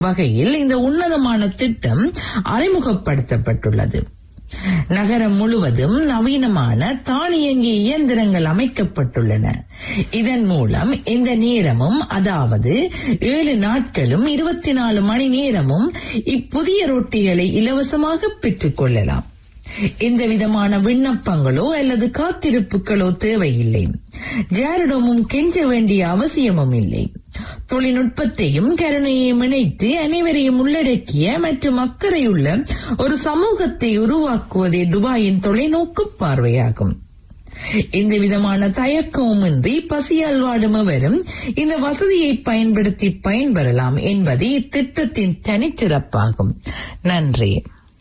வகையில் இந்த உன்னதமான திட்டம் அறிமுகப்படுத்தப்பட்டுள்ளது நகரம் முழுவதும் நவீனமான தானியங்கி இயந்திரங்கள் அமைக்கப்பட்டுள்ளன இதன் மூலம் இந்த நேரமும் அதாவது ஏழு நாட்களும் இருபத்தி நாலு மணி நேரமும் இப்புதிய ரொட்டிகளை இலவசமாக பெற்றுக் கொள்ளலாம் இந்த விதமான விண்ணப்பங்களோ அல்லது காத்திருப்புகளோ தேவையில்லை யாரிடமும் கெஞ்ச வேண்டிய அவசியமும் இல்லை தொழில்நுட்பத்தையும் கருணையையும் இணைத்து அனைவரையும் உள்ளடக்கிய மற்றும் அக்கறையுள்ள ஒரு சமூகத்தை உருவாக்குவதே துபாயின் தொலைநோக்கு பார்வையாகும் இந்த விதமான தயக்கமும் இன்றி பசியால் வாடும் எவரும் இந்த வசதியை பயன்படுத்தி பயன்பெறலாம் என்பது இத்திட்டத்தின் தனிச்சிறப்பாகும் நன்றி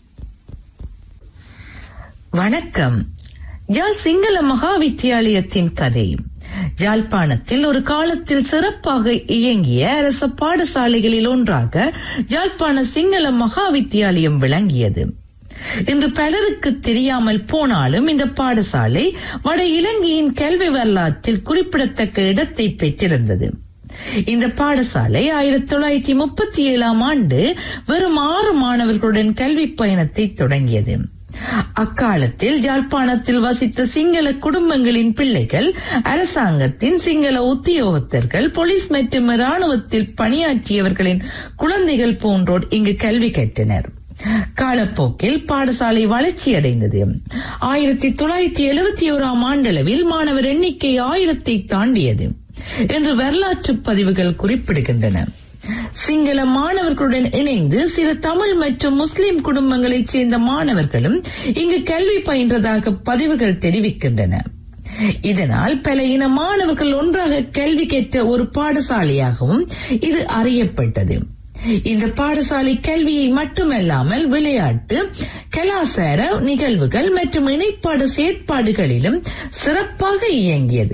வணக்கம் யாழ் சிங்கள மகா வித்தியாலயத்தின் கதை யாழ்ப்பாணத்தில் ஒரு காலத்தில் சிறப்பாக இயங்கிய அரச பாடசாலைகளில் ஒன்றாக யாழ்ப்பாண சிங்கள மகா வித்தியாலயம் விளங்கியது இன்று பலருக்கு தெரியாமல் போனாலும் இந்த பாடசாலை வட இலங்கையின் கல்வி வரலாற்றில் குறிப்பிடத்தக்க இடத்தை பெற்றிருந்தது இந்த பாடசாலை ஆயிரத்தி தொள்ளாயிரத்தி முப்பத்தி ஏழாம் ஆண்டு வெறும் ஆறு மாணவர்களுடன் கல்வி பயணத்தை தொடங்கியது அக்காலத்தில் யாழ்ப்பாணத்தில் வசித்த சிங்கள குடும்பங்களின் பிள்ளைகள் அரசாங்கத்தின் சிங்கள உத்தியோகத்தர்கள் போலீஸ் மற்றும் ராணுவத்தில் பணியாற்றியவர்களின் குழந்தைகள் போன்றோர் இங்கு கல்வி கற்றனர் காலப்போக்கில் பாடசாலை வளர்ச்சியடைந்தது ஆயிரத்தி தொள்ளாயிரத்தி எழுபத்தி ஓராம் ஆண்டளவில் மாணவர் எண்ணிக்கை ஆயிரத்தை தாண்டியது என்று வரலாற்று பதிவுகள் குறிப்பிடுகின்றன சிங்கள மாணவர்களுடன் இணைந்து சில தமிழ் மற்றும் முஸ்லிம் குடும்பங்களைச் சேர்ந்த மாணவர்களும் இங்கு கல்வி பயின்றதாக பதிவுகள் தெரிவிக்கின்றன இதனால் பல இன மாணவர்கள் ஒன்றாக கல்வி கற்ற ஒரு பாடசாலையாகவும் இது அறியப்பட்டது இந்த பாடசாலை கல்வியை மட்டுமல்லாமல் விளையாட்டு கலாசார நிகழ்வுகள் மற்றும் இணைப்பாடு செயற்பாடுகளிலும் சிறப்பாக இயங்கியது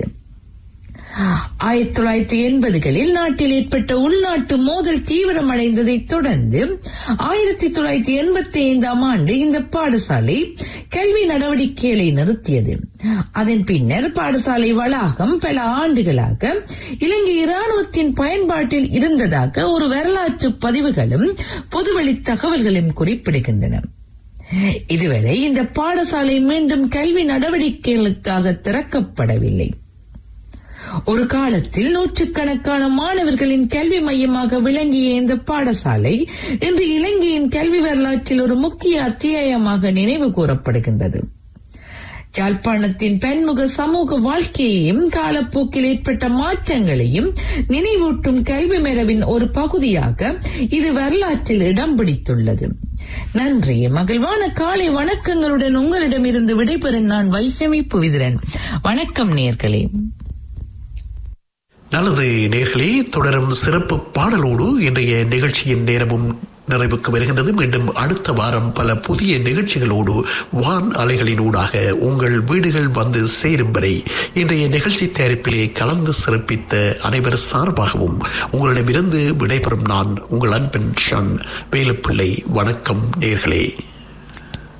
ஆயிரத்தி தொள்ளாயிரத்தி எண்பதுகளில் நாட்டில் ஏற்பட்ட உள்நாட்டு மோதல் தீவிரமடைந்ததைத் தொடர்ந்து ஆயிரத்தி தொள்ளாயிரத்தி எண்பத்தி ஐந்தாம் ஆண்டு இந்த பாடசாலை கல்வி நடவடிக்கைகளை நிறுத்தியது அதன் பின்னர் பாடசாலை வளாகம் பல ஆண்டுகளாக இலங்கை இராணுவத்தின் பயன்பாட்டில் இருந்ததாக ஒரு வரலாற்று பதிவுகளும் பொதுவெளி தகவல்களும் குறிப்பிடுகின்றன இதுவரை இந்த பாடசாலை மீண்டும் கல்வி நடவடிக்கைகளுக்காக திறக்கப்படவில்லை ஒரு காலத்தில் நூற்றுக்கணக்கான மாணவர்களின் கல்வி மையமாக விளங்கிய இந்த பாடசாலை இன்று இலங்கையின் கல்வி வரலாற்றில் ஒரு முக்கிய அத்தியாயமாக நினைவு கூறப்படுகின்றது யாழ்ப்பாணத்தின் பன்முக சமூக வாழ்க்கையையும் காலப்போக்கில் ஏற்பட்ட மாற்றங்களையும் நினைவூட்டும் கல்வி மரபின் ஒரு பகுதியாக இது வரலாற்றில் இடம் பிடித்துள்ளது நன்றி மகிழ்வான காலை வணக்கங்களுடன் உங்களிடமிருந்து விடைபெறும் நான் வைஷமி புவிதிரன் வணக்கம் நேர்களே நல்லது நேர்களே தொடரும் சிறப்பு பாடலோடு இன்றைய நிகழ்ச்சியின் நேரமும் நிறைவுக்கு வருகின்றது மீண்டும் அடுத்த வாரம் பல புதிய நிகழ்ச்சிகளோடு வான் அலைகளினூடாக உங்கள் வீடுகள் வந்து சேரும் வரை இன்றைய நிகழ்ச்சி தயாரிப்பிலே கலந்து சிறப்பித்த அனைவர் சார்பாகவும் உங்களிடமிருந்து விடைபெறும் நான் உங்கள் அன்பன் ஷன் வேலுப்பிள்ளை வணக்கம் நேர்களே